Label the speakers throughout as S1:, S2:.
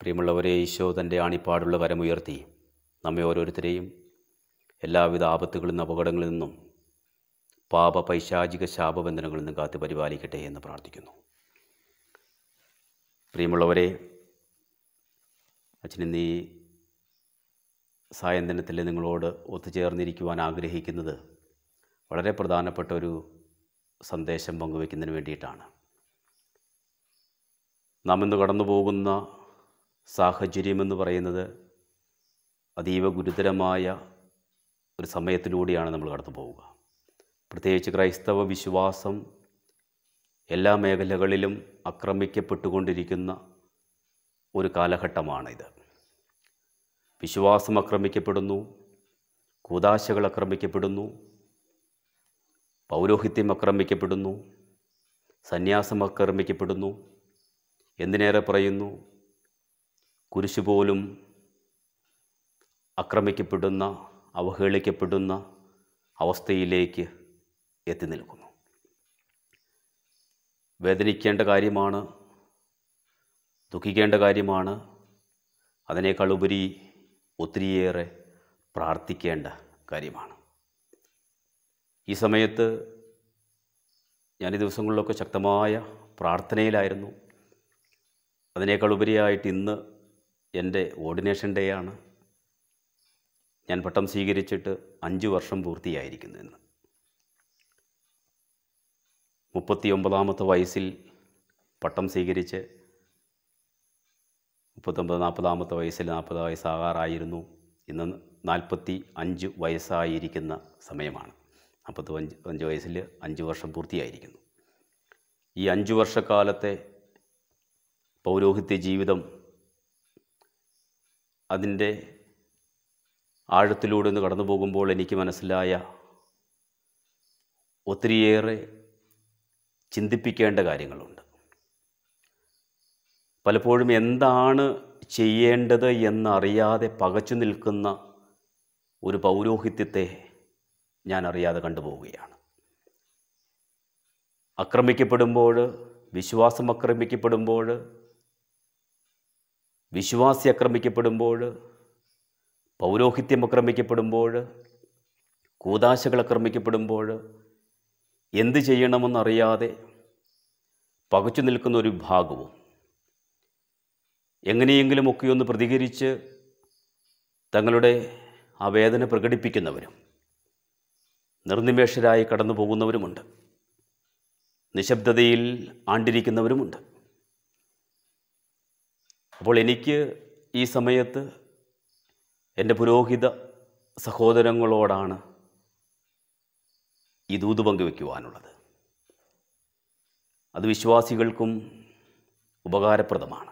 S1: പ്രിയമുള്ളവരെ ഈശോ തൻ്റെ ആണിപ്പാടുള്ള കരമുയർത്തി നമ്മെ ഓരോരുത്തരെയും എല്ലാവിധ ആപത്തുകളിൽ നിന്നും അപകടങ്ങളിൽ നിന്നും പാപ പൈശാചിക ശാപബന്ധനങ്ങളിൽ നിന്നും കാത്ത് പരിപാലിക്കട്ടെ എന്ന് പ്രാർത്ഥിക്കുന്നു പ്രിയമുള്ളവരെ അച്ഛൻ ഇന്ന് ഈ സായന്തനത്തിൽ നിങ്ങളോട് ഒത്തുചേർന്നിരിക്കുവാൻ ആഗ്രഹിക്കുന്നത് വളരെ പ്രധാനപ്പെട്ട ഒരു സന്ദേശം പങ്കുവയ്ക്കുന്നതിന് വേണ്ടിയിട്ടാണ് നാം ഇന്ന് കടന്നു പോകുന്ന സാഹചര്യമെന്ന് പറയുന്നത് അതീവ ഗുരുതരമായ ഒരു സമയത്തിലൂടെയാണ് നമ്മൾ കടന്നു പോവുക പ്രത്യേകിച്ച് ക്രൈസ്തവ വിശ്വാസം എല്ലാ മേഖലകളിലും ആക്രമിക്കപ്പെട്ടുകൊണ്ടിരിക്കുന്ന ഒരു കാലഘട്ടമാണിത് വിശ്വാസം ആക്രമിക്കപ്പെടുന്നു കൂതാശകൾ ആക്രമിക്കപ്പെടുന്നു പൗരോഹിത്യം ആക്രമിക്കപ്പെടുന്നു സന്യാസം ആക്രമിക്കപ്പെടുന്നു എന്തിനേറെ പറയുന്നു കുരിശു പോലും ആക്രമിക്കപ്പെടുന്ന അവഹേളിക്കപ്പെടുന്ന അവസ്ഥയിലേക്ക് എത്തി നിൽക്കുന്നു വേദനിക്കേണ്ട കാര്യമാണ് ദുഃഖിക്കേണ്ട കാര്യമാണ് അതിനേക്കാൾ ഉപരി ഒത്തിരിയേറെ പ്രാർത്ഥിക്കേണ്ട കാര്യമാണ് ഈ സമയത്ത് ഞാൻ ഈ ദിവസങ്ങളിലൊക്കെ ശക്തമായ പ്രാർത്ഥനയിലായിരുന്നു അതിനേക്കാൾ ഉപരിയായിട്ട് ഇന്ന് എൻ്റെ ഓർഡിനേഷൻ ഡേ ആണ് ഞാൻ പട്ടം സ്വീകരിച്ചിട്ട് അഞ്ച് വർഷം പൂർത്തിയായിരിക്കുന്നു ഇന്ന് മുപ്പത്തി ഒമ്പതാമത്തെ വയസ്സിൽ പട്ടം സ്വീകരിച്ച് മുപ്പത്തൊമ്പത് നാൽപ്പതാമത്തെ വയസ്സിൽ നാൽപ്പത് വയസ്സാകാറായിരുന്നു ഇന്ന് നാൽപ്പത്തി അഞ്ച് വയസ്സായിരിക്കുന്ന സമയമാണ് നാൽപ്പത്തി അഞ്ച് അഞ്ച് വയസ്സിൽ അഞ്ച് വർഷം പൂർത്തിയായിരിക്കുന്നു ഈ അഞ്ച് വർഷക്കാലത്തെ പൗരോഹിത്യ ജീവിതം അതിൻ്റെ ആഴത്തിലൂടെ ഒന്ന് കടന്നു പോകുമ്പോൾ എനിക്ക് മനസ്സിലായ ഒത്തിരിയേറെ ചിന്തിപ്പിക്കേണ്ട കാര്യങ്ങളുണ്ട് പലപ്പോഴും എന്താണ് ചെയ്യേണ്ടത് എന്നറിയാതെ പകച്ചു നിൽക്കുന്ന ഒരു പൗരോഹിത്യത്തെ ഞാൻ അറിയാതെ കണ്ടുപോവുകയാണ് ആക്രമിക്കപ്പെടുമ്പോൾ വിശ്വാസം ആക്രമിക്കപ്പെടുമ്പോൾ വിശ്വാസി ആക്രമിക്കപ്പെടുമ്പോൾ പൗരോഹിത്യം ആക്രമിക്കപ്പെടുമ്പോൾ കൂതാശകൾ ആക്രമിക്കപ്പെടുമ്പോൾ എന്ത് ചെയ്യണമെന്നറിയാതെ പകച്ചു നിൽക്കുന്ന ഒരു വിഭാഗവും എങ്ങനെയെങ്കിലുമൊക്കെ ഒന്ന് പ്രതികരിച്ച് തങ്ങളുടെ ആ വേദന പ്രകടിപ്പിക്കുന്നവരും നിർനിമേഷരായി കടന്നു പോകുന്നവരുമുണ്ട് നിശബ്ദതയിൽ ആണ്ടിരിക്കുന്നവരുമുണ്ട് അപ്പോൾ എനിക്ക് ഈ സമയത്ത് എൻ്റെ പുരോഹിത സഹോദരങ്ങളോടാണ് ഈ ദൂത് പങ്കുവയ്ക്കുവാനുള്ളത് അത് വിശ്വാസികൾക്കും ഉപകാരപ്രദമാണ്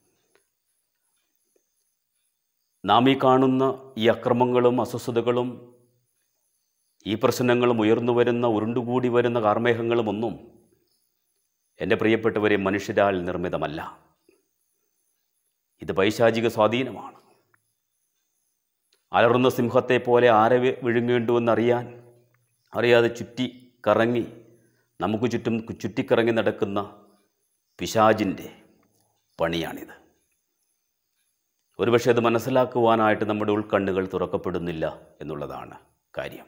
S1: നാം ഈ കാണുന്ന ഈ അക്രമങ്ങളും അസ്വസ്ഥതകളും ഈ പ്രശ്നങ്ങളും ഉയർന്നു വരുന്ന ഉരുണ്ടുകൂടി വരുന്ന കാർമേഘങ്ങളുമൊന്നും എൻ്റെ പ്രിയപ്പെട്ടവരെ മനുഷ്യരാൽ നിർമ്മിതമല്ല ഇത് പൈശാചിക സ്വാധീനമാണ് അലറുന്ന സിംഹത്തെ പോലെ ആരെ വിഴുങ്ങേണ്ടുവെന്നറിയാൻ അറിയാതെ ചുറ്റി കറങ്ങി നമുക്ക് ചുറ്റും ചുറ്റിക്കറങ്ങി നടക്കുന്ന പിശാജിൻ്റെ പണിയാണിത് ഒരുപക്ഷെ അത് മനസ്സിലാക്കുവാനായിട്ട് നമ്മുടെ ഉൾക്കണ്ണുകൾ തുറക്കപ്പെടുന്നില്ല എന്നുള്ളതാണ് കാര്യം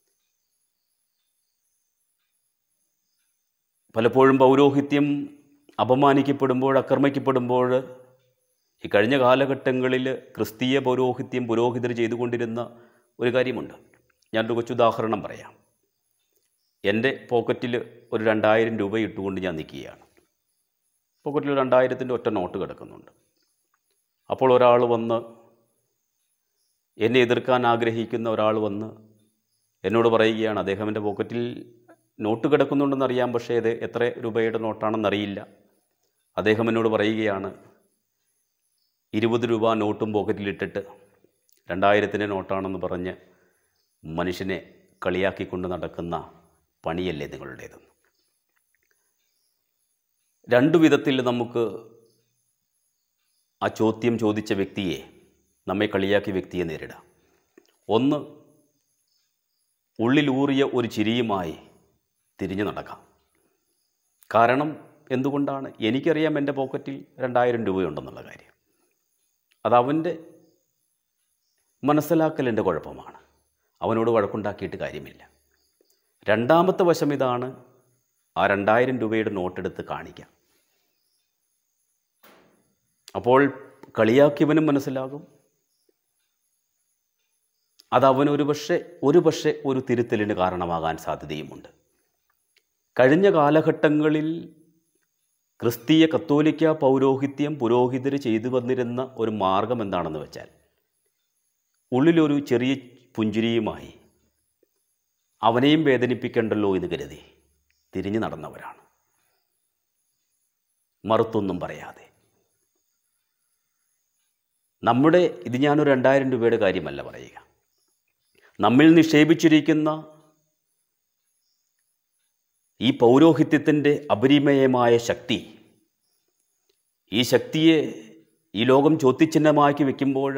S1: പലപ്പോഴും പൗരോഹിത്യം അപമാനിക്കപ്പെടുമ്പോൾ ആക്രമിക്കപ്പെടുമ്പോൾ ഈ കഴിഞ്ഞ കാലഘട്ടങ്ങളിൽ ക്രിസ്തീയ പൗരോഹിത്യം പുരോഹിതർ ചെയ്തുകൊണ്ടിരുന്ന ഒരു കാര്യമുണ്ട് ഞാനൊരു കൊച്ചുദാഹരണം പറയാം എൻ്റെ പോക്കറ്റിൽ ഒരു രണ്ടായിരം രൂപ ഇട്ടുകൊണ്ട് ഞാൻ നിൽക്കുകയാണ് പോക്കറ്റിൽ രണ്ടായിരത്തിൻ്റെ ഒറ്റ നോട്ട് കിടക്കുന്നുണ്ട് അപ്പോൾ ഒരാൾ വന്ന് എന്നെ എതിർക്കാൻ ആഗ്രഹിക്കുന്ന ഒരാൾ വന്ന് എന്നോട് പറയുകയാണ് അദ്ദേഹം എൻ്റെ പോക്കറ്റിൽ നോട്ട് കിടക്കുന്നുണ്ടെന്ന് അറിയാം പക്ഷേ ഇത് എത്ര രൂപയുടെ നോട്ടാണെന്നറിയില്ല അദ്ദേഹം എന്നോട് പറയുകയാണ് ഇരുപത് രൂപ നോട്ടും പോക്കറ്റിലിട്ടിട്ട് രണ്ടായിരത്തിൻ്റെ നോട്ടാണെന്ന് പറഞ്ഞ് മനുഷ്യനെ കളിയാക്കിക്കൊണ്ട് നടക്കുന്ന പണിയല്ലേ നിങ്ങളുടേതെന്ന് രണ്ടു വിധത്തിൽ നമുക്ക് ആ ചോദ്യം ചോദിച്ച വ്യക്തിയെ നമ്മെ കളിയാക്കിയ വ്യക്തിയെ നേരിടാം ഒന്ന് ഉള്ളിലൂറിയ ഒരു ചിരിയുമായി തിരിഞ്ഞു നടക്കാം കാരണം എന്തുകൊണ്ടാണ് എനിക്കറിയാം എൻ്റെ പോക്കറ്റിൽ രണ്ടായിരം രൂപയുണ്ടെന്നുള്ള കാര്യം അത് അവൻ്റെ മനസ്സിലാക്കലിൻ്റെ കുഴപ്പമാണ് അവനോട് വഴക്കുണ്ടാക്കിയിട്ട് കാര്യമില്ല രണ്ടാമത്തെ വശം ഇതാണ് ആ രണ്ടായിരം രൂപയുടെ നോട്ടെടുത്ത് കാണിക്കാം അപ്പോൾ കളിയാക്കിയവനും മനസ്സിലാകും അത് അവനൊരു പക്ഷേ ഒരു പക്ഷേ ഒരു തിരുത്തലിന് കാരണമാകാൻ സാധ്യതയുമുണ്ട് കഴിഞ്ഞ കാലഘട്ടങ്ങളിൽ ക്രിസ്തീയ കത്തോലിക്ക പൗരോഹിത്യം പുരോഹിതർ ചെയ്തു വന്നിരുന്ന ഒരു മാർഗം എന്താണെന്ന് വെച്ചാൽ ഉള്ളിലൊരു ചെറിയ പുഞ്ചിരിയുമായി അവനെയും വേദനിപ്പിക്കണ്ടല്ലോ എന്ന് കരുതി തിരിഞ്ഞു നടന്നവരാണ് മറുത്തൊന്നും പറയാതെ നമ്മുടെ ഇത് ഞാനൊരു രണ്ടായിരം രൂപയുടെ കാര്യമല്ല പറയുക നമ്മിൽ നിക്ഷേപിച്ചിരിക്കുന്ന ഈ പൗരോഹിത്യത്തിൻ്റെ അപരിമയമായ ശക്തി ഈ ശക്തിയെ ഈ ലോകം ചോദ്യചിഹ്നമാക്കി വെക്കുമ്പോൾ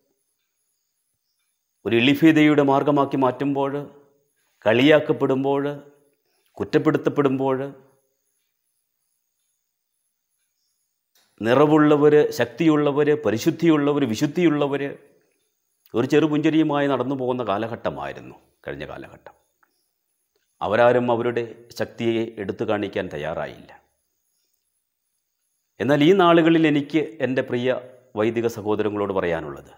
S1: ഒരു ഇളിഫീതയുടെ മാർഗമാക്കി മാറ്റുമ്പോൾ കളിയാക്കപ്പെടുമ്പോൾ കുറ്റപ്പെടുത്തപ്പെടുമ്പോൾ നിറവുള്ളവർ ശക്തിയുള്ളവർ പരിശുദ്ധിയുള്ളവർ വിശുദ്ധിയുള്ളവർ ഒരു ചെറുപുഞ്ചരിയുമായി നടന്നു പോകുന്ന കാലഘട്ടമായിരുന്നു കഴിഞ്ഞ കാലഘട്ടം അവരാരും അവരുടെ ശക്തിയെ എടുത്തു കാണിക്കാൻ തയ്യാറായില്ല എന്നാൽ ഈ നാളുകളിൽ എനിക്ക് എൻ്റെ പ്രിയ വൈദിക സഹോദരങ്ങളോട് പറയാനുള്ളത്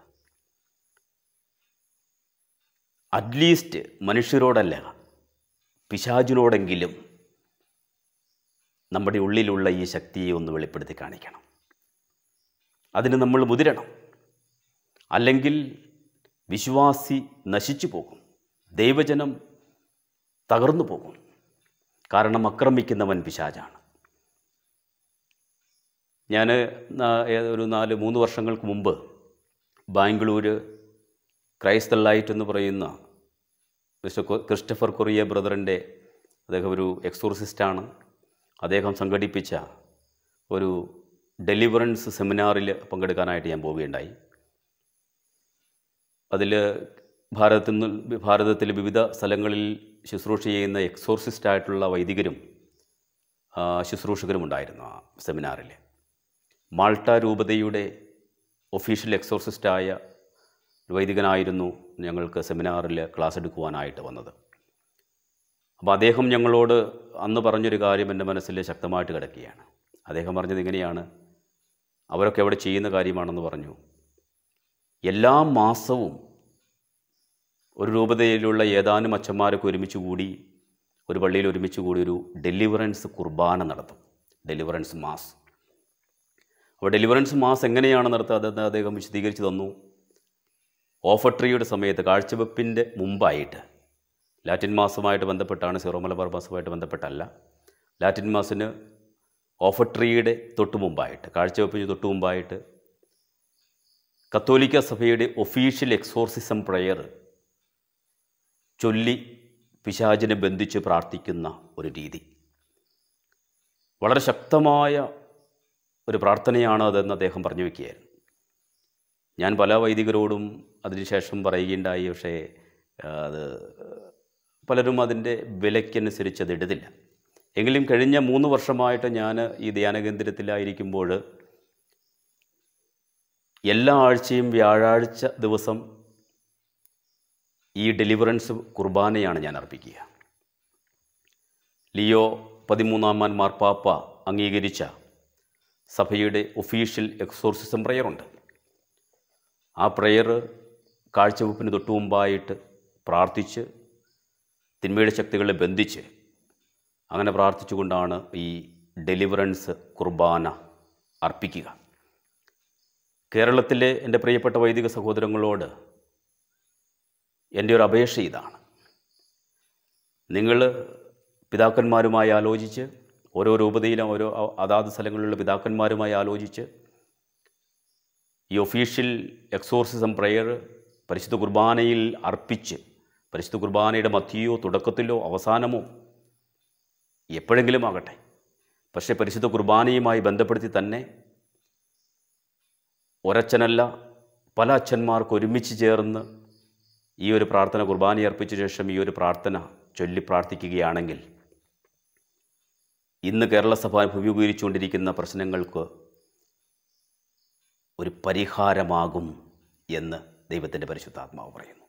S1: അറ്റ്ലീസ്റ്റ് മനുഷ്യരോടല്ല പിശാചിനോടെങ്കിലും നമ്മുടെ ഉള്ളിലുള്ള ഈ ശക്തിയെ ഒന്ന് വെളിപ്പെടുത്തി കാണിക്കണം അതിന് നമ്മൾ മുതിരണം അല്ലെങ്കിൽ വിശ്വാസി നശിച്ചു പോകും ദൈവജനം തകർന്നു പോകും കാരണം ആക്രമിക്കുന്നവൻ പിശാചാണ് ഞാൻ ഒരു നാല് മൂന്ന് വർഷങ്ങൾക്ക് മുമ്പ് ബാംഗ്ലൂര് ക്രൈസ്ത ലൈറ്റ് എന്ന് പറയുന്ന മിസ്റ്റർ കൊ- ക്രിസ്റ്റഫർ കൊറിയ ബ്രദറിൻ്റെ അദ്ദേഹം ഒരു എക്സോർസിസ്റ്റാണ് അദ്ദേഹം സംഘടിപ്പിച്ച ഒരു ഡെലിവറൻസ് സെമിനാറിൽ പങ്കെടുക്കാനായിട്ട് ഞാൻ പോവുകയുണ്ടായി അതിൽ ഭാരതത്തിൽ നിന്ന് ഭാരതത്തിലെ വിവിധ സ്ഥലങ്ങളിൽ ശുശ്രൂഷ ചെയ്യുന്ന എക്സോർസിസ്റ്റ് ആയിട്ടുള്ള വൈദികരും ആ, ശുശ്രൂഷകരും ഉണ്ടായിരുന്നു ആ സെമിനാറിൽ മാൾട്ട രൂപതയുടെ ഒഫീഷ്യൽ എക്സോർസിസ്റ്റായ ഒരു വൈദികനായിരുന്നു ഞങ്ങൾക്ക് സെമിനാറിൽ ക്ലാസ് എടുക്കുവാനായിട്ട് വന്നത് അപ്പോൾ അദ്ദേഹം ഞങ്ങളോട് അന്ന് പറഞ്ഞൊരു കാര്യം എൻ്റെ മനസ്സിൽ ശക്തമായിട്ട് കിടക്കുകയാണ് അദ്ദേഹം പറഞ്ഞത് ഇങ്ങനെയാണ് അവരൊക്കെ അവിടെ ചെയ്യുന്ന കാര്യമാണെന്ന് പറഞ്ഞു എല്ലാ മാസവും ഒരു രൂപതയിലുള്ള ഏതാനും അച്ഛന്മാരൊക്കെ ഒരുമിച്ച് കൂടി ഒരു പള്ളിയിൽ ഒരുമിച്ച് കൂടി ഒരു ഡെലിവറൻസ് കുർബാന നടത്തും ഡെലിവറൻസ് മാസ് അപ്പോൾ ഡെലിവറൻസ് മാസ് എങ്ങനെയാണ് നടത്തുക അതെന്ന് അദ്ദേഹം വിശദീകരിച്ച് തന്നു ഓഫട്രിയുടെ സമയത്ത് കാഴ്ചവെപ്പിൻ്റെ മുമ്പായിട്ട് ലാറ്റിൻ മാസവുമായിട്ട് ബന്ധപ്പെട്ടാണ് സീറോ മലബാർ മാസവുമായിട്ട് ബന്ധപ്പെട്ടല്ല ലാറ്റിൻ മാസിന് ഓഫട്രിയുടെ തൊട്ട് മുമ്പായിട്ട് കാഴ്ചവെപ്പിന് തൊട്ട് മുമ്പായിട്ട് കത്തോലിക്ക സഭയുടെ ഒഫീഷ്യൽ എക്സോർസിസം പ്രയർ ചൊല്ലി പിശാചിനെ ബന്ധിച്ച് പ്രാർത്ഥിക്കുന്ന ഒരു രീതി വളരെ ശക്തമായ ഒരു പ്രാർത്ഥനയാണ് അതെന്ന് അദ്ദേഹം പറഞ്ഞു വയ്ക്കുകയായിരുന്നു ഞാൻ പല വൈദികരോടും അതിനുശേഷം പറയുകയുണ്ടായി പക്ഷേ ആ, അത് പലരും അതിൻ്റെ വിലയ്ക്കനുസരിച്ച് അത് ഇടുന്നില്ല എങ്കിലും കഴിഞ്ഞ മൂന്ന് വർഷമായിട്ട് ഞാൻ ഈ ധ്യാനകേന്ദ്രത്തിലായിരിക്കുമ്പോൾ എല്ലാ ആഴ്ചയും വ്യാഴാഴ്ച ദിവസം ഈ ഡെലിവറൻസ് കുർബാനയാണ് ഞാൻ അർപ്പിക്കുക ലിയോ പതിമൂന്നാമാൻ മാർപ്പാപ്പ അംഗീകരിച്ച സഭയുടെ ഒഫീഷ്യൽ എക്സോർസിസം പ്രയറുണ്ട് ആ പ്രയർ കാഴ്ചവെപ്പിന് തൊട്ടു മുമ്പായിട്ട് പ്രാർത്ഥിച്ച് തിന്മയുടെ ശക്തികളെ ബന്ധിച്ച് അങ്ങനെ പ്രാർത്ഥിച്ചുകൊണ്ടാണ് ഈ ഡെലിവറൻസ് കുർബാന അർപ്പിക്കുക കേരളത്തിലെ എൻ്റെ പ്രിയപ്പെട്ട വൈദിക സഹോദരങ്ങളോട് എൻ്റെ ഒരു അപേക്ഷ ഇതാണ് നിങ്ങൾ പിതാക്കന്മാരുമായി ആലോചിച്ച് ഓരോ രൂപതയിലും ഓരോ അ- അതാത് സ്ഥലങ്ങളിലുള്ള പിതാക്കന്മാരുമായി ആലോചിച്ച് ഈ ഒഫീഷ്യൽ എക്സോർസിസം പ്രയർ പരിശുദ്ധ കുർബാനയിൽ അർപ്പിച്ച് പരിശുദ്ധ കുർബാനയുടെ മധ്യയോ തുടക്കത്തിലോ അവസാനമോ എപ്പോഴെങ്കിലും ആകട്ടെ പക്ഷേ പരിശുദ്ധ കുർബാനയുമായി ബന്ധപ്പെടുത്തി തന്നെ ഒരച്ഛനല്ല പല അച്ഛന്മാർക്ക് ഒരുമിച്ച് ചേർന്ന് ഈ ഒരു പ്രാർത്ഥന കുർബാന അർപ്പിച്ച ശേഷം ഈ ഒരു പ്രാർത്ഥന ചൊല്ലി പ്രാർത്ഥിക്കുകയാണെങ്കിൽ ഇന്ന് കേരള സഭ അഭിമുഖീകരിച്ചുകൊണ്ടിരിക്കുന്ന പ്രശ്നങ്ങൾക്ക് ഒരു പരിഹാരമാകും എന്ന് ദൈവത്തിൻ്റെ പരിശുദ്ധാത്മാവ് പറയുന്നു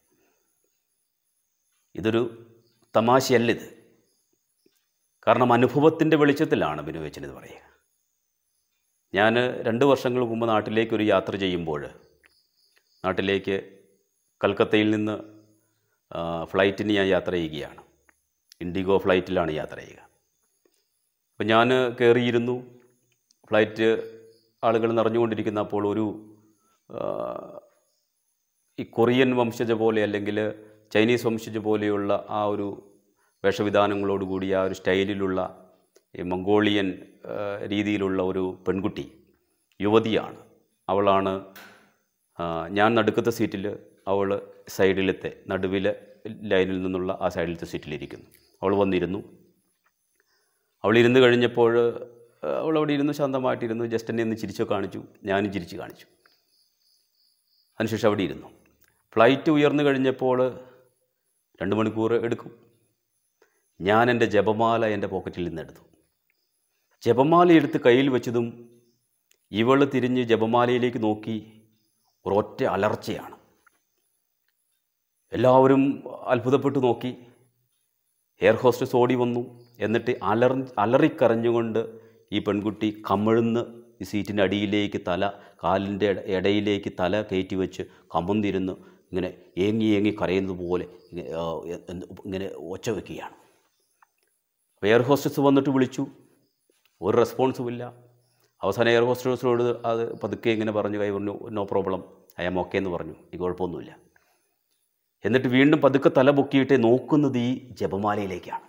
S1: ഇതൊരു തമാശയല്ലിത് കാരണം അനുഭവത്തിൻ്റെ വെളിച്ചത്തിലാണ് ബിനുവച്ചൻ ഇത് പറയുക ഞാൻ രണ്ട് വർഷങ്ങൾക്ക് മുമ്പ് നാട്ടിലേക്ക് ഒരു യാത്ര ചെയ്യുമ്പോൾ നാട്ടിലേക്ക് കൽക്കത്തയിൽ നിന്ന് ആ, ഫ്ലൈറ്റിന് ഞാൻ യാത്ര ചെയ്യുകയാണ് ഇൻഡിഗോ ഫ്ലൈറ്റിലാണ് യാത്ര ചെയ്യുക അപ്പോൾ ഞാൻ കയറിയിരുന്നു ഫ്ലൈറ്റ് ആളുകൾ നിറഞ്ഞുകൊണ്ടിരിക്കുന്ന അപ്പോൾ ഒരു ആ, ഈ കൊറിയൻ വംശജ പോലെ അല്ലെങ്കിൽ ചൈനീസ് വംശജ പോലെയുള്ള ആ ഒരു വേഷവിധാനങ്ങളോടുകൂടി ആ ഒരു സ്റ്റൈലിലുള്ള ഈ മംഗോളിയൻ ആ, രീതിയിലുള്ള ഒരു പെൺകുട്ടി യുവതിയാണ് അവളാണ് ആ, ഞാൻ നടുക്കത്തെ സീറ്റിൽ അവൾ സൈഡിലത്തെ നടുവിലെ ലൈനിൽ നിന്നുള്ള ആ സൈഡിലത്തെ സീറ്റിലിരിക്കുന്നു അവൾ വന്നിരുന്നു അവൾ ഇരുന്ന് കഴിഞ്ഞപ്പോൾ ആ, അവൾ അവിടെ ഇരുന്ന് ശാന്തമായിട്ടിരുന്നു ജസ്റ്റ് എന്നെ ഒന്ന് ചിരിച്ചോ കാണിച്ചു ഞാനും ചിരിച്ച് കാണിച്ചു അതിനുശേഷം അവിടെ ഇരുന്നു ഫ്ലൈറ്റ് ഉയർന്നു കഴിഞ്ഞപ്പോൾ രണ്ട് മണിക്കൂർ എടുക്കും ഞാൻ എൻ്റെ ജപമാല എൻ്റെ പോക്കറ്റിൽ നിന്ന് എടുത്തു ജപമാല എടുത്ത് കയ്യിൽ വെച്ചതും ഇവൾ തിരിഞ്ഞ് ജപമാലയിലേക്ക് നോക്കി ഒരൊറ്റ അലർച്ചയാണ് എല്ലാവരും അത്ഭുതപ്പെട്ടു നോക്കി എയർ ഹോസ്റ്റസ് ഓടി വന്നു എന്നിട്ട് അലർ അലറിക്കരഞ്ഞുകൊണ്ട് ഈ പെൺകുട്ടി കമിഴ്ന്ന് ഈ സീറ്റിൻ്റെ അടിയിലേക്ക് തല കാലിൻ്റെ ഇട- ഇടയിലേക്ക് തല കയറ്റി വെച്ച് കമന്തിരുന്ന് ഇങ്ങനെ ഏങ്ങി ഏങ്ങി കരയുന്നത് പോലെ ഇങ്ങനെ, ആ, എന്ത് ഇങ്ങനെ ഒച്ച വയ്ക്കുകയാണ് അപ്പോൾ എയർ ഹോസ്റ്റസ് വന്നിട്ട് വിളിച്ചു ഒരു റെസ്പോൺസും ഇല്ല അവസാനം എയർ ഹോസ്റ്റേഴ്സിനോട് അത് പതുക്കെ ഇങ്ങനെ പറഞ്ഞു കൈ പറഞ്ഞു no problem I am okay എന്ന് പറഞ്ഞു ഈ കുഴപ്പമൊന്നുമില്ല എന്നിട്ട് വീണ്ടും പതുക്കെ തല പൊക്കിയിട്ട് നോക്കുന്നത് ഈ ജപമാലയിലേക്കാണ്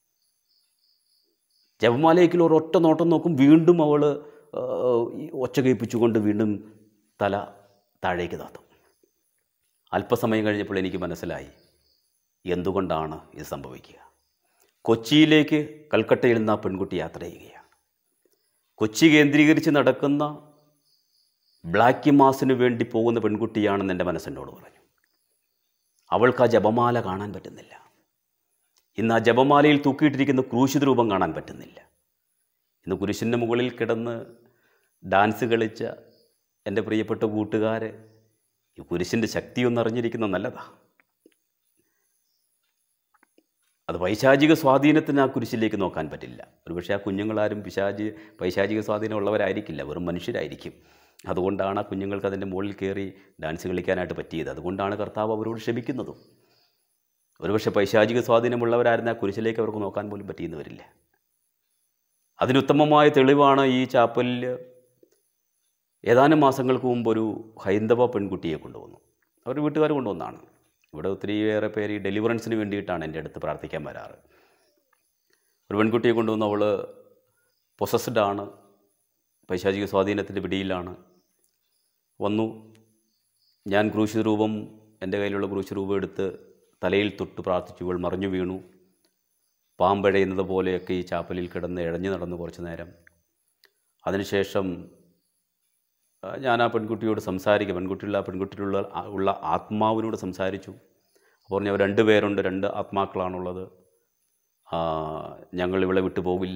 S1: ജപമാലയ്ക്കിൽ ഒരൊറ്റ നോട്ടം നോക്കും വീണ്ടും അവൾ ഒച്ച കേൾപ്പിച്ചുകൊണ്ട് വീണ്ടും തല താഴേക്ക് താത്തും അല്പസമയം കഴിഞ്ഞപ്പോൾ എനിക്ക് മനസ്സിലായി എന്തുകൊണ്ടാണ് ഇത് സംഭവിക്കുക കൊച്ചിയിലേക്ക് കൽക്കട്ടയിൽ നിന്ന് ആ പെൺകുട്ടി യാത്ര ചെയ്യുകയാണ് കൊച്ചി കേന്ദ്രീകരിച്ച് നടക്കുന്ന ബ്ലാക്ക് മാസിന് വേണ്ടി പോകുന്ന പെൺകുട്ടിയാണെന്ന് എൻ്റെ മനസ്സിനോട് പറഞ്ഞു അവൾക്ക് ആ ജപമാല കാണാൻ പറ്റുന്നില്ല ഇന്ന് ആ ജപമാലയിൽ തൂക്കിയിട്ടിരിക്കുന്ന ക്രൂശിത രൂപം കാണാൻ പറ്റുന്നില്ല ഇന്ന് കുരിശിൻ്റെ മുകളിൽ കിടന്ന് ഡാൻസ് കളിച്ച എൻ്റെ പ്രിയപ്പെട്ട കൂട്ടുകാർ ഈ കുരിശിൻ്റെ ശക്തിയൊന്നും അറിഞ്ഞിരിക്കുന്ന നല്ലതാ അത് പൈശാചിക സ്വാധീനത്തിന് ആ കുരിശിലേക്ക് നോക്കാൻ പറ്റില്ല ഒരുപക്ഷെ ആ കുഞ്ഞുങ്ങളാരും പിശാചി പൈശാചിക സ്വാധീനം ഉള്ളവരായിരിക്കില്ല വെറും മനുഷ്യരായിരിക്കും അതുകൊണ്ടാണ് ആ കുഞ്ഞുങ്ങൾക്ക് അതിൻ്റെ മുകളിൽ കയറി ഡാൻസ് കളിക്കാനായിട്ട് പറ്റിയത് അതുകൊണ്ടാണ് കർത്താവ് അവരോട് ക്ഷമിക്കുന്നതും ഒരുപക്ഷെ പൈശാചിക സ്വാധീനമുള്ളവരായിരുന്നു ആ കുരിശിലേക്ക് അവർക്ക് നോക്കാൻ പോലും പറ്റിയെന്ന് വരില്ല അതിനുത്തമമായ തെളിവാണ് ഈ ചാപ്പലിൽ ഏതാനും മാസങ്ങൾക്ക് മുമ്പ് ഒരു ഹൈന്ദവ പെൺകുട്ടിയെ കൊണ്ടുവന്നു അവർ വീട്ടുകാർ കൊണ്ടുവന്നാണ് ഇവിടെ ഒത്തിരിയേറെ പേര് ഈ ഡെലിവറൻസിന് വേണ്ടിയിട്ടാണ് എൻ്റെ അടുത്ത് പ്രാർത്ഥിക്കാൻ വരാറ് ഒരു പെൺകുട്ടിയെ കൊണ്ടുവന്ന് അവൾ പൊസസ്ഡ് ആണ് പൈശാചിക സ്വാധീനത്തിൻ്റെ പിടിയിലാണ് വന്നു ഞാൻ ക്രൂശ് രൂപം എൻ്റെ കയ്യിലുള്ള ക്രൂശ് രൂപം എടുത്ത് തലയിൽ തൊട്ട് പ്രാർത്ഥിച്ചു ഇവൾ മറിഞ്ഞു വീണു പാമ്പഴയുന്നത് പോലെയൊക്കെ ഈ ചാപ്പലിൽ കിടന്ന് ഇഴഞ്ഞു നടന്നു കുറച്ച് നേരം അതിനുശേഷം ആ, ഞാൻ ആ പെൺകുട്ടിയോട് സംസാരിക്കുക പെൺകുട്ടിയുള്ള ആ പെൺകുട്ടിയിലുള്ള ആ- ഉള്ള ആത്മാവിനോട് സംസാരിച്ചു അപ്പോൾ പറഞ്ഞു അവർ രണ്ട് പേരുണ്ട് രണ്ട് ആത്മാക്കളാണുള്ളത് ആ, ഞങ്ങൾ ഇവളെ വിട്ടു പോകില്ല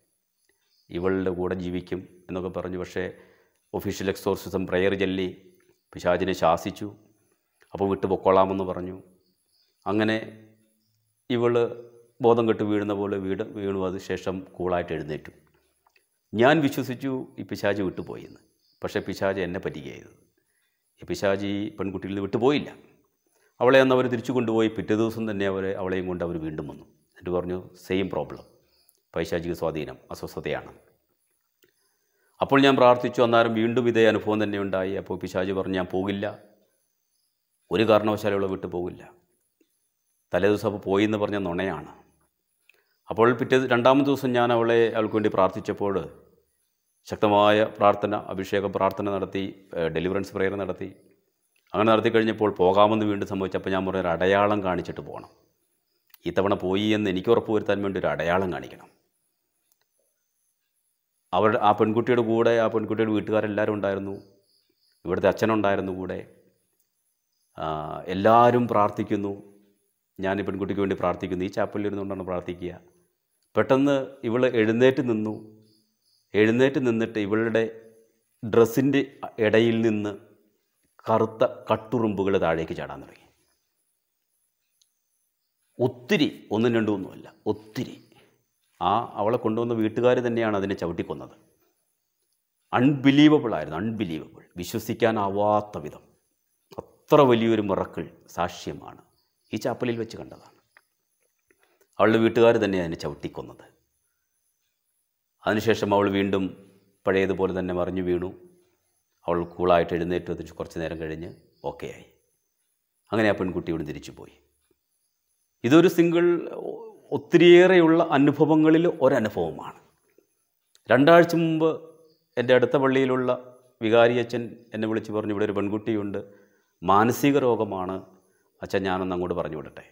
S1: ഇവളുടെ കൂടെ ജീവിക്കും എന്നൊക്കെ പറഞ്ഞു പക്ഷേ ഒഫീഷ്യൽ എക്സോർസിസം പ്രയർ ചൊല്ലി പിശാചിനെ ശാസിച്ചു അപ്പോൾ വിട്ടു പൊക്കോളാമെന്ന് പറഞ്ഞു അങ്ങനെ ഇവൾ ബോധം കെട്ട് വീഴുന്ന പോലെ വീട് വീണു അത് ശേഷം കൂളായിട്ട് എഴുന്നേറ്റു ഞാൻ വിശ്വസിച്ചു ഈ പിശാജ് വിട്ടുപോയി എന്ന് പക്ഷേ പിശാജ് എന്നെ പറ്റിക്കുക ചെയ്തത് ഈ പിശാജ് ഈ പെൺകുട്ടിയിൽ നിന്ന് വിട്ടുപോയില്ല അവളെ അന്ന് അവർ തിരിച്ചു കൊണ്ടുപോയി പിറ്റേ ദിവസം തന്നെ അവർ അവളെയും കൊണ്ട് അവർ വീണ്ടും വന്നു എന്നിട്ട് പറഞ്ഞു സെയിം പ്രോബ്ലം പൈശാചിക സ്വാധീനം അസ്വസ്ഥതയാണ് അപ്പോൾ ഞാൻ പ്രാർത്ഥിച്ചു അന്നേരം വീണ്ടും ഇതേ അനുഭവം തന്നെ ഉണ്ടായി അപ്പോൾ പിശാജ് പറഞ്ഞു ഞാൻ പോകില്ല ഒരു കാരണവശാലും അവളെ വിട്ടു പോകില്ല തലേദിവസം അപ്പോൾ പോയി എന്ന് പറഞ്ഞ നുണയാണ് അപ്പോൾ പിറ്റേ രണ്ടാമത്തെ ദിവസം ഞാൻ അവളെ അവൾക്ക് വേണ്ടി പ്രാർത്ഥിച്ചപ്പോൾ ശക്തമായ പ്രാർത്ഥന അഭിഷേക പ്രാർത്ഥന നടത്തി ഏഹ്, ഡെലിവറൻസ് പ്രയർ നടത്തി അങ്ങനെ നടത്തി കഴിഞ്ഞപ്പോൾ പോകാമെന്ന് വീണ്ടും സംഭവിച്ചപ്പോൾ ഞാൻ പറഞ്ഞ ഒരു അടയാളം കാണിച്ചിട്ട് പോകണം ഇത്തവണ പോയി എന്ന് എനിക്ക് ഉറപ്പ് വരുത്താൻ വേണ്ടി ഒരു അടയാളം കാണിക്കണം അവരുടെ ആ പെൺകുട്ടിയുടെ കൂടെ ആ പെൺകുട്ടിയുടെ വീട്ടുകാരെല്ലാവരും ഉണ്ടായിരുന്നു ഇവിടുത്തെ അച്ഛനുണ്ടായിരുന്നു കൂടെ ആ, എല്ലാവരും പ്രാർത്ഥിക്കുന്നു ഞാൻ ഈ പെൺകുട്ടിക്ക് വേണ്ടി പ്രാർത്ഥിക്കുന്നു ഈ ചാപ്പലിൽ ഇരുന്നുകൊണ്ടാണ് പ്രാർത്ഥിക്കുക പെട്ടെന്ന് ഇവൾ എഴുന്നേറ്റ് നിന്നു എഴുന്നേറ്റ് നിന്നിട്ട് ഇവളുടെ ഡ്രസ്സിൻ്റെ ഇടയിൽ നിന്ന് കറുത്ത കട്ടുറുമ്പുകൾ താഴേക്ക് ചാടാൻ തുടങ്ങി ഒത്തിരി ഒന്നും രണ്ടും ഒന്നുമല്ല ഒത്തിരി ആ അവളെ കൊണ്ടുവന്ന വീട്ടുകാർ തന്നെയാണ് അതിനെ ചവിട്ടിക്കൊന്നത് അൺബിലീവബിൾ ആയിരുന്നു അൺബിലീവബിൾ വിശ്വസിക്കാനാവാത്ത വിധം അത്ര വലിയൊരു മിറക്കിൾ സാക്ഷ്യമാണ് ഈ ചാപ്പലിൽ വെച്ച് കണ്ടതാണ് അവളുടെ വീട്ടുകാർ തന്നെ അതിനെ ചവിട്ടിക്കൊന്നത് അതിനുശേഷം അവൾ വീണ്ടും പഴയതുപോലെ തന്നെ മറിഞ്ഞു വീണു അവൾ കൂളായിട്ട് എഴുന്നേറ്റ് അതിന് കുറച്ച് നേരം കഴിഞ്ഞ് ഓക്കെ ആയി അങ്ങനെ ആ പെൺകുട്ടി ഇവിടെ തിരിച്ചു പോയി ഇതൊരു സിംഗിൾ ഒത്തിരിയേറെയുള്ള അനുഭവങ്ങളിൽ ഒരനുഭവമാണ് രണ്ടാഴ്ച മുമ്പ് എൻ്റെ അടുത്ത പള്ളിയിലുള്ള വികാരിയച്ഛൻ എന്നെ വിളിച്ച് പറഞ്ഞു ഇവിടെ ഒരു പെൺകുട്ടിയുണ്ട് മാനസിക രോഗമാണ് അച്ഛൻ ഞാനൊന്ന് അങ്ങോട്ട് പറഞ്ഞു വിടട്ടെ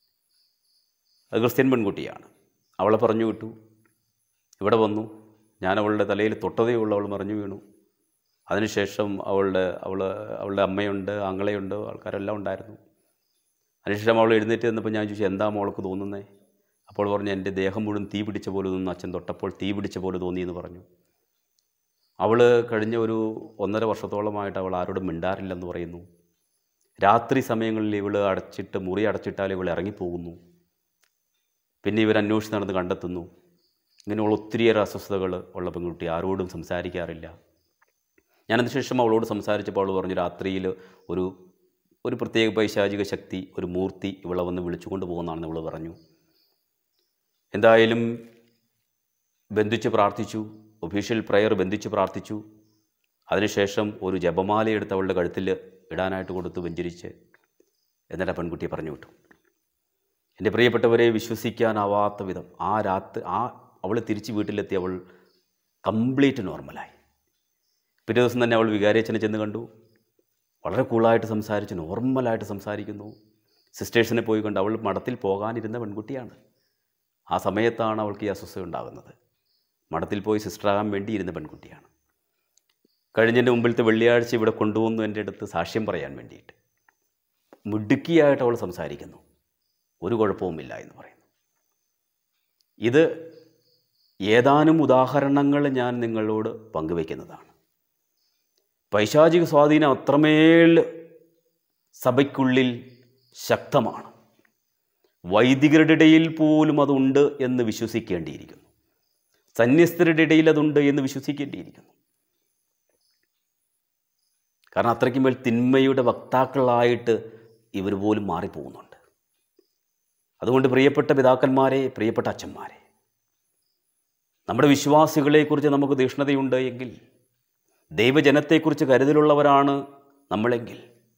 S1: അത് ക്രിസ്ത്യൻ പെൺകുട്ടിയാണ് അവളെ പറഞ്ഞു വിട്ടു ഇവിടെ വന്നു ഞാൻ അവളുടെ തലയിൽ തൊട്ടതേ ഉള്ളൂ അവൾ മറിഞ്ഞു വീണു അതിനുശേഷം അവളുടെ അവൾ അവളുടെ അമ്മയുണ്ട് ആങ്ങളയുണ്ട് ആൾക്കാരെല്ലാം ഉണ്ടായിരുന്നു അതിനുശേഷം അവൾ എഴുന്നേറ്റ് നിന്നപ്പോൾ ഞാൻ ചോദിച്ചു എന്താ മോൾക്ക് തോന്നുന്നേ അപ്പോൾ പറഞ്ഞു എൻ്റെ ദേഹം മുഴുവൻ തീ പിടിച്ച പോലെ തോന്നുന്നു അച്ഛൻ തൊട്ടപ്പോൾ തീ പിടിച്ച പോലെ തോന്നി എന്ന് പറഞ്ഞു അവൾ കഴിഞ്ഞ ഒരു ഒന്നര വർഷത്തോളമായിട്ട് അവൾ ആരോടും മിണ്ടാറില്ലെന്ന് പറയുന്നു രാത്രി സമയങ്ങളിൽ ഇവൾ അടച്ചിട്ട് മുറി അടച്ചിട്ടാൽ ഇവൾ ഇറങ്ങിപ്പോകുന്നു പിന്നെ ഇവർ അന്വേഷിച്ച് നടന്ന് കണ്ടെത്തുന്നു ഇങ്ങനെയുള്ള ഒത്തിരിയേറെ അസ്വസ്ഥതകൾ ഉള്ള പെൺകുട്ടി ആരോടും സംസാരിക്കാറില്ല ഞാനതിന് ശേഷം അവളോട് സംസാരിച്ചപ്പോൾ അവൾ പറഞ്ഞു രാത്രിയിൽ ഒരു ഒരു പ്രത്യേക പൈശാചിക ശക്തി ഒരു മൂർത്തി ഇവളെ വന്ന് വിളിച്ചുകൊണ്ട് പോകുന്നതാണെന്ന് ഇവൾ പറഞ്ഞു എന്തായാലും ബന്ധിച്ച് പ്രാർത്ഥിച്ചു ഒഫീഷ്യൽ പ്രയർ ബന്ധിച്ച് പ്രാർത്ഥിച്ചു അതിനുശേഷം ഒരു ജപമാല എടുത്ത് അവളുടെ കഴുത്തിൽ ഇടാനായിട്ട് കൊടുത്തു വെഞ്ചരിച്ച് എന്നിട്ട് ആ പെൺകുട്ടിയെ പറഞ്ഞു വിട്ടു എൻ്റെ പ്രിയപ്പെട്ടവരെ വിശ്വസിക്കാനാവാത്ത വിധം ആ രാത്രി ആ അവൾ തിരിച്ച് വീട്ടിലെത്തി അവൾ കംപ്ലീറ്റ് നോർമലായി പിറ്റേ ദിവസം തന്നെ അവൾ വികാരിയച്ഛനെ ചെന്ന് കണ്ടു വളരെ കൂളായിട്ട് സംസാരിച്ചു നോർമലായിട്ട് സംസാരിക്കുന്നു സിസ്റ്റേഴ്സിനെ പോയി കണ്ട് അവൾ മഠത്തിൽ പോകാനിരുന്ന പെൺകുട്ടിയാണ് ആ സമയത്താണ് അവൾക്ക് ഈ അസ്വസ്ഥത ഉണ്ടാകുന്നത് മഠത്തിൽ പോയി സിസ്റ്ററാകാൻ വേണ്ടി ഇരുന്ന പെൺകുട്ടിയാണ് കഴിഞ്ഞതിൻ്റെ മുമ്പിലത്തെ വെള്ളിയാഴ്ച ഇവിടെ കൊണ്ടുവന്നു എൻ്റെ അടുത്ത് സാക്ഷ്യം പറയാൻ വേണ്ടിയിട്ട് മിടുക്കിയായിട്ട് അവൾ സംസാരിക്കുന്നു ഒരു കുഴപ്പവുമില്ല എന്ന് പറയുന്നു ഇത് ഏതാനും ഉദാഹരണങ്ങൾ ഞാൻ നിങ്ങളോട് പങ്കുവയ്ക്കുന്നതാണ് പൈശാചിക സ്വാധീനം അത്രമേൽ സഭയ്ക്കുള്ളിൽ ശക്തമാണ് വൈദികരുടെ ഇടയിൽ പോലും അതുണ്ട് എന്ന് വിശ്വസിക്കേണ്ടിയിരിക്കുന്നു സന്യസ്തരുടെ ഇടയിൽ അതുണ്ട് എന്ന് വിശ്വസിക്കേണ്ടിയിരിക്കുന്നു കാരണം അത്രയ്ക്കും മേൽ തിന്മയുടെ വക്താക്കളായിട്ട് ഇവർ പോലും മാറിപ്പോകുന്നുണ്ട് അതുകൊണ്ട് പ്രിയപ്പെട്ട പിതാക്കന്മാരെ പ്രിയപ്പെട്ട അച്ഛന്മാരെ നമ്മുടെ വിശ്വാസികളെക്കുറിച്ച് നമുക്ക് തീഷ്ണതയുണ്ട് എങ്കിൽ ദൈവജനത്തെക്കുറിച്ച് കരുതലുള്ളവരാണ് നമ്മളെങ്കിൽ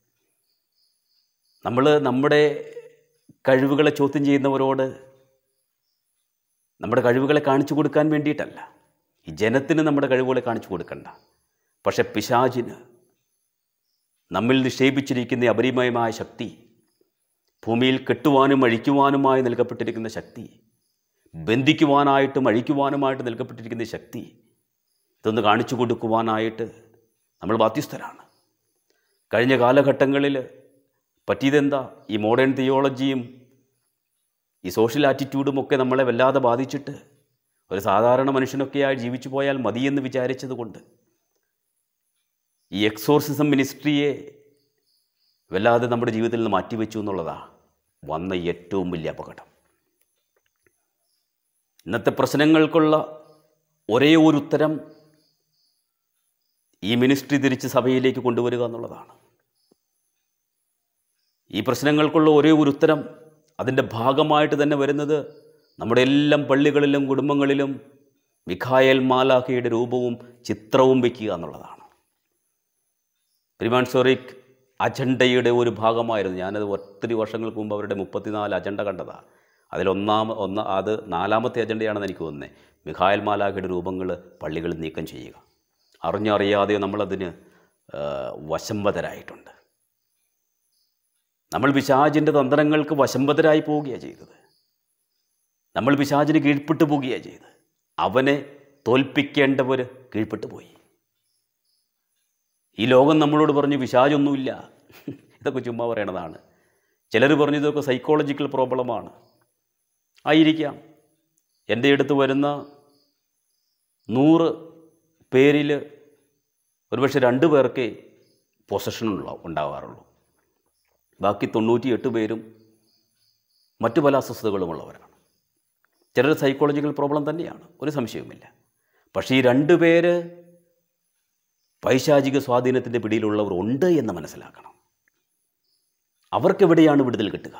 S1: നമ്മൾ നമ്മുടെ കഴിവുകളെ ചോദ്യം ചെയ്യുന്നവരോട് നമ്മുടെ കഴിവുകളെ കാണിച്ചു കൊടുക്കാൻ വേണ്ടിയിട്ടല്ല ഈ ജനത്തിന് നമ്മുടെ കഴിവുകളെ കാണിച്ചു കൊടുക്കണ്ട പക്ഷെ പിശാചിന് നമ്മിൽ നിക്ഷേപിച്ചിരിക്കുന്ന അപരിമയമായ ശക്തി ഭൂമിയിൽ കെട്ടുവാനും അഴിക്കുവാനുമായി നൽകപ്പെട്ടിരിക്കുന്ന ശക്തി ബന്ധിക്കുവാനായിട്ടും അഴിക്കുവാനുമായിട്ട് നൽകപ്പെട്ടിരിക്കുന്ന ശക്തി ഇതൊന്ന് കാണിച്ചു കൊടുക്കുവാനായിട്ട് നമ്മൾ ബാധ്യസ്ഥരാണ് കഴിഞ്ഞ കാലഘട്ടങ്ങളിൽ പറ്റിയതെന്താ ഈ മോഡേൺ തിയോളജിയും ഈ സോഷ്യൽ ആറ്റിറ്റ്യൂഡും ഒക്കെ നമ്മളെ വല്ലാതെ ബാധിച്ചിട്ട് ഒരു സാധാരണ മനുഷ്യനൊക്കെയായി ജീവിച്ചു പോയാൽ മതിയെന്ന് വിചാരിച്ചതുകൊണ്ട് ഈ എക്സോർസിസം മിനിസ്ട്രിയെ വല്ലാതെ നമ്മുടെ ജീവിതത്തിൽ നിന്ന് മാറ്റിവെച്ചു എന്നുള്ളതാണ് വന്ന ഏറ്റവും വലിയ അപകടം ഇന്നത്തെ പ്രശ്നങ്ങൾക്കുള്ള ഒരേ ഒരു ഉത്തരം ഈ മിനിസ്ട്രി തിരിച്ച് സഭയിലേക്ക് കൊണ്ടുവരിക എന്നുള്ളതാണ് ഈ പ്രശ്നങ്ങൾക്കുള്ള ഒരേ ഒരു ഉത്തരം അതിൻ്റെ ഭാഗമായിട്ട് തന്നെ വരുന്നത് നമ്മുടെ എല്ലാം പള്ളികളിലും കുടുംബങ്ങളിലും മിഖായൽ മാലാഖയുടെ രൂപവും ചിത്രവും വയ്ക്കുക എന്നുള്ളതാണ് പ്രിമാൻസോറിക് അജണ്ടയുടെ ഒരു ഭാഗമായിരുന്നു ഞാനത് ഒത്തിരി വർഷങ്ങൾക്ക് മുമ്പ് അവരുടെ മുപ്പത്തിനാല് അജണ്ട കണ്ടതാണ് അതിലൊന്നാമ ഒന്ന് അത് നാലാമത്തെ അജണ്ടയാണെന്ന് എനിക്ക് തോന്നുന്നത് മിഖായൽ മാലാഖയുടെ രൂപങ്ങൾ പള്ളികളിൽ നീക്കം ചെയ്യുക അറിഞ്ഞറിയാതെയോ നമ്മളതിന് ആ, വശംവതരായിട്ടുണ്ട് നമ്മൾ പിശാചിൻ്റെ തന്ത്രങ്ങൾക്ക് വശംവതരായി പോവുകയാണ് ചെയ്തത് നമ്മൾ പിശാചിന് കീഴ്പ്പെട്ടു പോവുകയാണ് ചെയ്തത് അവനെ തോൽപ്പിക്കേണ്ടവർ കീഴ്പ്പെട്ടു പോയി ഈ ലോകം നമ്മളോട് പറഞ്ഞു പിശാചൊന്നുമില്ല ഇതൊക്കെ ചുമ്മാ പറയണതാണ് ചിലർ പറഞ്ഞു ഇതൊക്കെ സൈക്കോളജിക്കൽ പ്രോബ്ലമാണ് ആയിരിക്കാം എൻ്റെ അടുത്ത് വരുന്ന നൂറ് പേരിൽ ഒരുപക്ഷെ രണ്ട് പേർക്കേ പൊസഷൻ ഉണ്ടാവാറുള്ളൂ ബാക്കി തൊണ്ണൂറ്റിയെട്ട് പേരും മറ്റു പല അസ്വസ്ഥതകളുമുള്ളവരാണ് ചിലർ സൈക്കോളജിക്കൽ പ്രോബ്ലം തന്നെയാണ് ഒരു സംശയവുമില്ല പക്ഷേ ഈ രണ്ട് പേര് പൈശാചിക സ്വാധീനത്തിൻ്റെ പിടിയിലുള്ളവർ ഉണ്ട് എന്ന് മനസ്സിലാക്കണം അവർക്കെവിടെയാണ് വിടുതൽ കിട്ടുക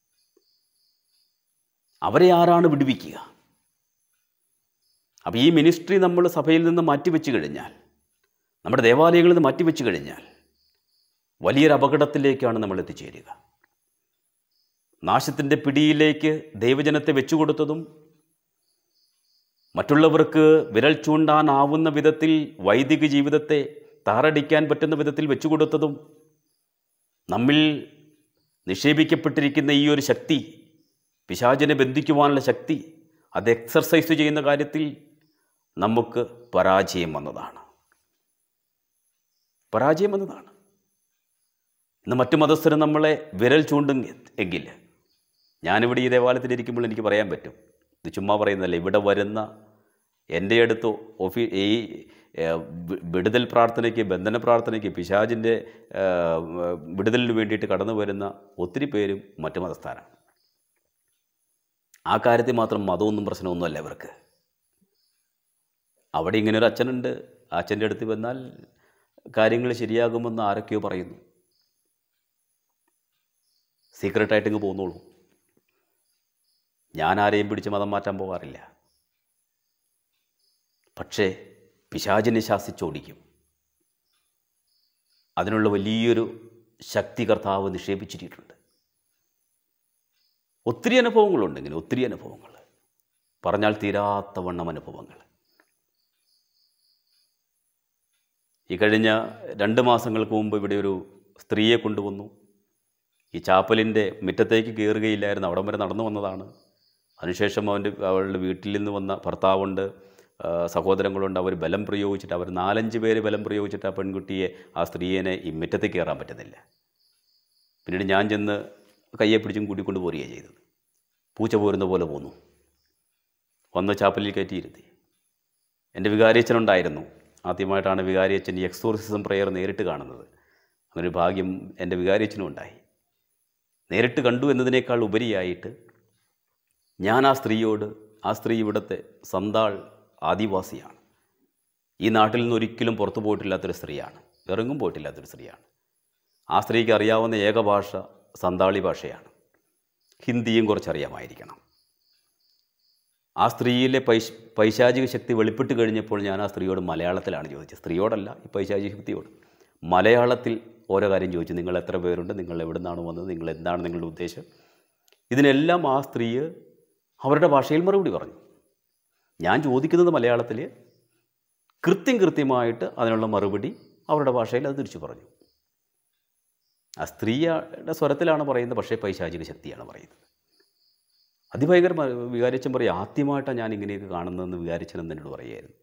S1: അവരെ ആരാണ് വിടുവിക്കുക അപ്പോൾ ഈ മിനിസ്ട്രി നമ്മൾ സഭയിൽ നിന്ന് മാറ്റിവെച്ച് കഴിഞ്ഞാൽ നമ്മുടെ ദേവാലയങ്ങളിൽ നിന്ന് മാറ്റിവെച്ച് കഴിഞ്ഞാൽ വലിയൊരു അപകടത്തിലേക്കാണ് നമ്മൾ എത്തിച്ചേരുക നാശത്തിൻ്റെ പിടിയിലേക്ക് ദൈവജനത്തെ വെച്ചുകൊടുത്തതും മറ്റുള്ളവർക്ക് വിരൽ ചൂണ്ടാനാവുന്ന വിധത്തിൽ വൈദിക ജീവിതത്തെ താറടിക്കാൻ പറ്റുന്ന വിധത്തിൽ വെച്ചുകൊടുത്തതും നമ്മിൽ നിക്ഷേപിക്കപ്പെട്ടിരിക്കുന്ന ഈ ഒരു ശക്തി പിശാചിനെ ബന്ധിക്കുവാനുള്ള ശക്തി അത് എക്സർസൈസ് ചെയ്യുന്ന കാര്യത്തിൽ നമുക്ക് പരാജയം വന്നതാണ് പരാജയം വന്നതാണ് ഇന്ന് മറ്റു മതസ്ഥരും നമ്മളെ വിരൽ ചൂണ്ടും എങ്കിൽ ഞാനിവിടെ ഈ ദേവാലയത്തിൽ ഇരിക്കുമ്പോൾ എനിക്ക് പറയാൻ പറ്റും ഇത് ചുമ്മാ പറയുന്നതല്ല ഇവിടെ വരുന്ന എൻ്റെ അടുത്ത് ഓഫീ ഈ ഏഹ്, വി- വിടുതൽ പ്രാർത്ഥനയ്ക്ക് ബന്ധന പ്രാർത്ഥനയ്ക്ക് പിശാചിൻ്റെ ഏഹ്, വിടുതലിന് വേണ്ടിയിട്ട് കടന്നു വരുന്ന ഒത്തിരി പേരും മറ്റു മതസ്ഥാനാണ് ആ കാര്യത്തിൽ മാത്രം മതമൊന്നും പ്രശ്നമൊന്നുമല്ല ഇവർക്ക് അവിടെ ഇങ്ങനെ ഒരു അച്ഛനുണ്ട് ആ അച്ഛൻ്റെ അടുത്ത് വന്നാൽ കാര്യങ്ങൾ ശരിയാകുമെന്ന് ആരൊക്കെയോ പറയുന്നു സീക്രട്ടായിട്ട് ഇങ്ങ് പോന്നോളൂ ഞാൻ ആരെയും പിടിച്ച് മതം മാറ്റാൻ പോകാറില്ല പക്ഷേ പിശാചിനെ ശാസിച്ചോടിക്കും അതിനുള്ള വലിയൊരു ശക്തി കർത്താവ് നിക്ഷേപിച്ചിട്ടുണ്ട് ഒത്തിരി അനുഭവങ്ങളുണ്ട് ഇങ്ങനെ ഒത്തിരി അനുഭവങ്ങൾ പറഞ്ഞാൽ തീരാത്തവണ്ണം അനുഭവങ്ങൾ ഈ കഴിഞ്ഞ രണ്ട് മാസങ്ങൾക്ക് മുമ്പ് ഇവിടെ ഒരു സ്ത്രീയെ കൊണ്ടുവന്നു ഈ ചാപ്പലിൻ്റെ മുറ്റത്തേക്ക് കയറുകയില്ലായിരുന്നു അവിടം വരെ നടന്നു വന്നതാണ് അതിനുശേഷം അവൻ്റെ അവളുടെ വീട്ടിൽ നിന്ന് വന്ന ഭർത്താവുണ്ട് ആ, സഹോദരങ്ങളുണ്ട് അവർ ബലം പ്രയോഗിച്ചിട്ട് അവർ നാലഞ്ച് പേര് ബലം പ്രയോഗിച്ചിട്ട് ആ പെൺകുട്ടിയെ ആ സ്ത്രീയെ ഈ മുറ്റത്തേക്ക് കയറാൻ പറ്റുന്നില്ല പിന്നീട് ഞാൻ ചെന്ന് കയ്യെ പിടിച്ചും കൂട്ടിക്കൊണ്ട് പോരുകയാണ് ചെയ്തത് പൂച്ച പോരുന്ന പോലെ പോന്നു വന്ന് ചാപ്പലിൽ കയറ്റിയിരുത്തി എൻ്റെ വികാരിയച്ഛനുണ്ടായിരുന്നു ആദ്യമായിട്ടാണ് വികാരിയച്ഛൻ ഈ എക്സോർസിസം പ്രെയർ നേരിട്ട് കാണുന്നത് അങ്ങനെ ഒരു ഭാഗ്യം എൻ്റെ വികാരിയച്ഛനും ഉണ്ടായി നേരിട്ട് കണ്ടു എന്നതിനേക്കാൾ ഉപരിയായിട്ട് ഞാൻ ആ സ്ത്രീയോട് ആ സ്ത്രീ ഇവിടുത്തെ സന്താൾ ആദിവാസിയാണ് ഈ നാട്ടിൽ നിന്ന് ഒരിക്കലും പുറത്തു പോയിട്ടില്ലാത്തൊരു സ്ത്രീയാണ് ഇറങ്ങും പോയിട്ടില്ലാത്തൊരു സ്ത്രീയാണ് ആ സ്ത്രീക്ക് അറിയാവുന്ന ഏക ഭാഷ സന്താളി ഭാഷയാണ് ഹിന്ദിയും കുറച്ചറിയാമായിരിക്കണം ആ സ്ത്രീയിലെ പൈശ് പൈശാചിക ശക്തി വെളിപ്പെട്ട് കഴിഞ്ഞപ്പോൾ ഞാൻ ആ സ്ത്രീയോട് മലയാളത്തിലാണ് ചോദിച്ചത് സ്ത്രീയോടല്ല ഈ പൈശാചിക ശക്തിയോട് മലയാളത്തിൽ ഓരോ കാര്യം ചോദിച്ചു നിങ്ങൾ എത്ര പേരുണ്ട് നിങ്ങൾ എവിടെ നിന്നാണ് വന്നത് നിങ്ങൾ എന്താണ് നിങ്ങളുടെ ഉദ്ദേശം ഇതിനെല്ലാം ആ സ്ത്രീ അവരുടെ ഭാഷയിൽ മറുപടി പറഞ്ഞു ഞാൻ ചോദിക്കുന്നത് മലയാളത്തിൽ കൃത്യം കൃത്യമായിട്ട് അതിനുള്ള മറുപടി അവരുടെ ഭാഷയിൽ അത് തിരിച്ചു പറഞ്ഞു ആ സ്ത്രീയുടെ സ്വരത്തിലാണ് പറയുന്നത് പക്ഷേ പൈശാചിക ശക്തിയാണ് പറയുന്നത് അതിഭയങ്കര വികാരിച്ചൻ പറയും ആദ്യമായിട്ടാണ് ഞാൻ ഇങ്ങനെയൊക്കെ കാണുന്നതെന്ന് വികാരിച്ചൻ എന്നോട് പറയുമായിരുന്നു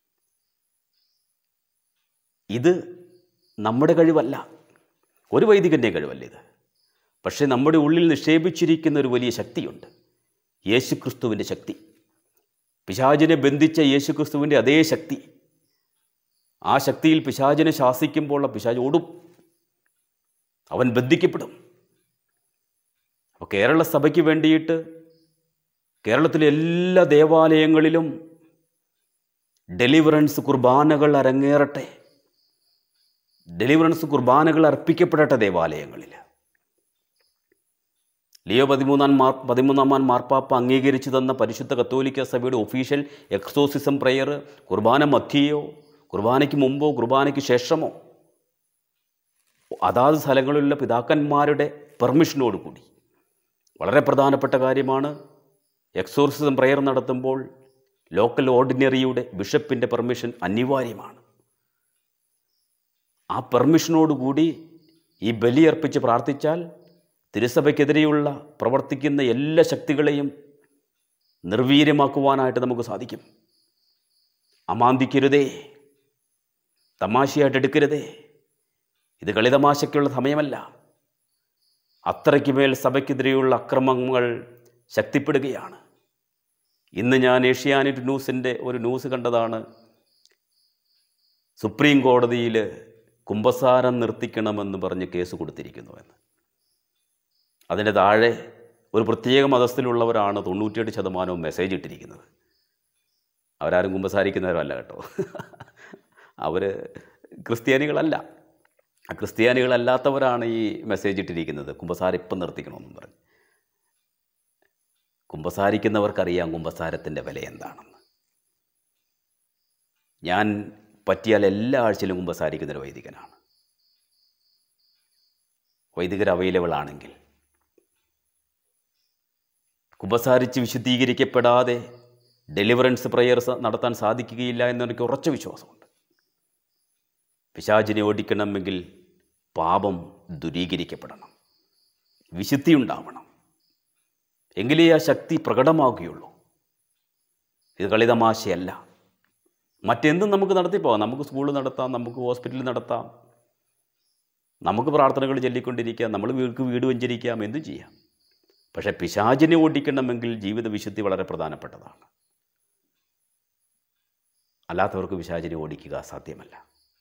S1: ഇത് നമ്മുടെ കഴിവല്ല ഒരു വൈദികൻ്റെ കഴിവല്ല ഇത് പക്ഷേ നമ്മുടെ ഉള്ളിൽ നിക്ഷേപിച്ചിരിക്കുന്ന ഒരു വലിയ ശക്തിയുണ്ട് യേശുക്രിസ്തുവിൻ്റെ ശക്തി പിശാചിനെ ബന്ധിച്ച യേശുക്രിസ്തുവിൻ്റെ അതേ ശക്തി ആ ശക്തിയിൽ പിശാചിനെ ശാസിക്കുമ്പോൾ ആ പിശാച് ഓടും അവൻ ബന്ധിക്കപ്പെടും അപ്പോൾ കേരള സഭയ്ക്ക് വേണ്ടിയിട്ട് കേരളത്തിലെ എല്ലാ ദേവാലയങ്ങളിലും ഡെലിവറൻസ് കുർബാനകൾ അരങ്ങേറട്ടെ ഡെലിവറൻസ് കുർബാനകൾ അർപ്പിക്കപ്പെടട്ടെ ദേവാലയങ്ങളിൽ ലിയോ പതിമൂന്നാം മാർ പതിമൂന്നാമാൻ മാർപ്പാപ്പ അംഗീകരിച്ചു തന്ന പരിശുദ്ധ കത്തോലിക്ക സഭയുടെ ഒഫീഷ്യൽ എക്സോസിസം പ്രെയർ കുർബാന മധ്യയോ കുർബാനയ്ക്ക് മുമ്പോ കുർബാനയ്ക്ക് ശേഷമോ അതാത് സ്ഥലങ്ങളിലുള്ള പിതാക്കന്മാരുടെ പെർമിഷനോട് കൂടി വളരെ പ്രധാനപ്പെട്ട കാര്യമാണ് എക്സോർസിസം പ്രെയർ നടത്തുമ്പോൾ ലോക്കൽ ഓർഡിനറിയുടെ ബിഷപ്പിൻ്റെ പെർമിഷൻ അനിവാര്യമാണ് ആ പെർമിഷനോടുകൂടി ഈ ബലിയർപ്പിച്ച് പ്രാർത്ഥിച്ചാൽ തിരുസഭയ്ക്കെതിരെയുള്ള പ്രവർത്തിക്കുന്ന എല്ലാ ശക്തികളെയും നിർവീര്യമാക്കുവാനായിട്ട് നമുക്ക് സാധിക്കും അമാന്തിക്കരുതേ തമാശയായിട്ട് എടുക്കരുതേ ഇത് കളിതമാശയ്ക്കുള്ള സമയമല്ല അത്രയ്ക്ക് മേൽ സഭയ്ക്കെതിരെയുള്ള അക്രമങ്ങൾ ശക്തിപ്പെടുകയാണ് ഇന്ന് ഞാൻ ഏഷ്യാനെറ്റ് ന്യൂസിൻ്റെ ഒരു ന്യൂസ് കണ്ടതാണ് സുപ്രീം കോടതിയിൽ കുമ്പസാരം നിർത്തിക്കണമെന്ന് പറഞ്ഞ് കേസ് കൊടുത്തിരിക്കുന്നു എന്ന് അതിൻ്റെ താഴെ ഒരു പ്രത്യേക മതസ്ഥിലുള്ളവരാണ് തൊണ്ണൂറ്റിയെട്ട് ശതമാനവും മെസ്സേജ് ഇട്ടിരിക്കുന്നത് അവരാരും കുമ്പസാരിക്കുന്നവരല്ല കേട്ടോ അവർ ക്രിസ്ത്യാനികളല്ല ആ ക്രിസ്ത്യാനികളല്ലാത്തവരാണ് ഈ മെസ്സേജ് ഇട്ടിരിക്കുന്നത് കുമ്പസാരം ഇപ്പം നിർത്തിക്കണമെന്നും പറഞ്ഞ് കുമ്പസാരിക്കുന്നവർക്കറിയാം കുമ്പസാരത്തിൻ്റെ വില എന്താണെന്ന് ഞാൻ പറ്റിയാൽ എല്ലാ ആഴ്ചയിലും കുമ്പസാരിക്കുന്നൊരു വൈദികനാണ് വൈദികർ അവൈലബിൾ ആണെങ്കിൽ കുമ്പസാരിച്ച് വിശുദ്ധീകരിക്കപ്പെടാതെ ഡെലിവറൻസ് പ്രയർ നടത്താൻ സാധിക്കുകയില്ല എന്നെനിക്ക് ഉറച്ച വിശ്വാസമുണ്ട് പിശാചിനെ ഓടിക്കണമെങ്കിൽ പാപം ദുരീകരിക്കപ്പെടണം വിശുദ്ധി ഉണ്ടാവണം എങ്കിലേ ആ ശക്തി പ്രകടമാകുകയുള്ളൂ ഇത് കളിതമാശയല്ല മറ്റെന്തും നമുക്ക് നടത്തിപ്പോകാം നമുക്ക് സ്കൂൾ നടത്താം നമുക്ക് ഹോസ്പിറ്റൽ നടത്താം നമുക്ക് പ്രാർത്ഥനകൾ ചൊല്ലിക്കൊണ്ടിരിക്കാം നമ്മൾ വീർക്ക് വീട് വഞ്ചരിക്കാം എന്തും ചെയ്യാം പക്ഷേ പിശാചിനെ ഓടിക്കണമെങ്കിൽ ജീവിത വിശുദ്ധി വളരെ പ്രധാനപ്പെട്ടതാണ് അല്ലാത്തവർക്ക് പിശാചിനെ ഓടിക്കുക സാധ്യമല്ല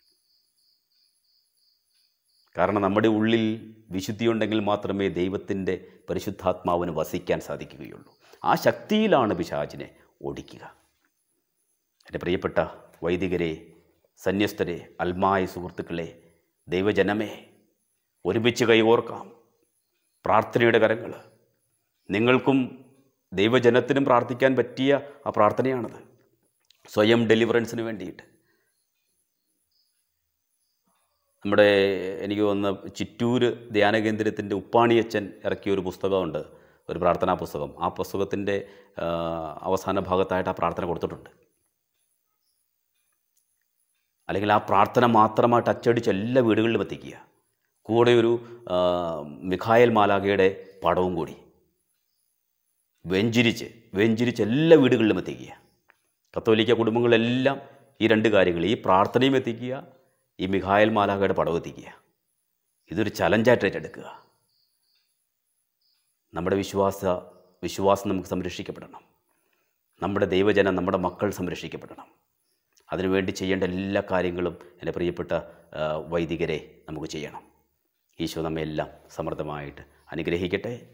S1: കാരണം നമ്മുടെ ഉള്ളിൽ വിശുദ്ധിയുണ്ടെങ്കിൽ മാത്രമേ ദൈവത്തിൻ്റെ പരിശുദ്ധാത്മാവിന് വസിക്കാൻ സാധിക്കുകയുള്ളൂ ആ ശക്തിയിലാണ് പിശാചിനെ ഓടിക്കുക എൻ്റെ പ്രിയപ്പെട്ട വൈദികരെ സന്യസ്തരെ അൽമായ സുഹൃത്തുക്കളെ ദൈവജനമേ ഒരുമിച്ച് കൈകോർക്കാം പ്രാർത്ഥനയുടെ കരങ്ങൾ നിങ്ങൾക്കും ദൈവജനത്തിനും പ്രാർത്ഥിക്കാൻ പറ്റിയ ആ പ്രാർത്ഥനയാണത് സ്വയം ഡെലിവറൻസിന് വേണ്ടിയിട്ട് നമ്മുടെ എനിക്ക് തോന്നുന്ന ചിറ്റൂര് ധ്യാനകേന്ദ്രത്തിൻ്റെ ഉപ്പാണിയച്ചൻ ഇറക്കിയ ഒരു പുസ്തകമുണ്ട് ഒരു പ്രാർത്ഥനാ പുസ്തകം ആ പുസ്തകത്തിൻ്റെ ആ, അവസാന ഭാഗത്തായിട്ട് ആ പ്രാർത്ഥന കൊടുത്തിട്ടുണ്ട് അല്ലെങ്കിൽ ആ പ്രാർത്ഥന മാത്രമായിട്ട് അച്ചടിച്ച് എല്ലാ വീടുകളിലും എത്തിക്കുക കൂടെ ഒരു ആ, മിഖായൽ മാലാഖയുടെ പടവും കൂടി വെഞ്ചിരിച്ച് വെഞ്ചിരിച്ച് എല്ലാ വീടുകളിലും എത്തിക്കുക കത്തോലിക്ക കുടുംബങ്ങളെല്ലാം ഈ രണ്ട് കാര്യങ്ങൾ ഈ പ്രാർത്ഥനയും എത്തിക്കുക ഈ മിഖായൽ മാലാഖയുടെ പടവും എത്തിക്കുക ഇതൊരു ചലഞ്ചായിട്ട് ഏറ്റെടുക്കുക നമ്മുടെ വിശ്വാസ വിശ്വാസം നമുക്ക് സംരക്ഷിക്കപ്പെടണം നമ്മുടെ ദൈവജനം നമ്മുടെ മക്കൾ സംരക്ഷിക്കപ്പെടണം അതിനുവേണ്ടി ചെയ്യേണ്ട എല്ലാ കാര്യങ്ങളും എൻ്റെ പ്രിയപ്പെട്ട ആ, വൈദികരെ നമുക്ക് ചെയ്യണം ഈശോ നമ്മെല്ലാം സമൃദ്ധമായിട്ട് അനുഗ്രഹിക്കട്ടെ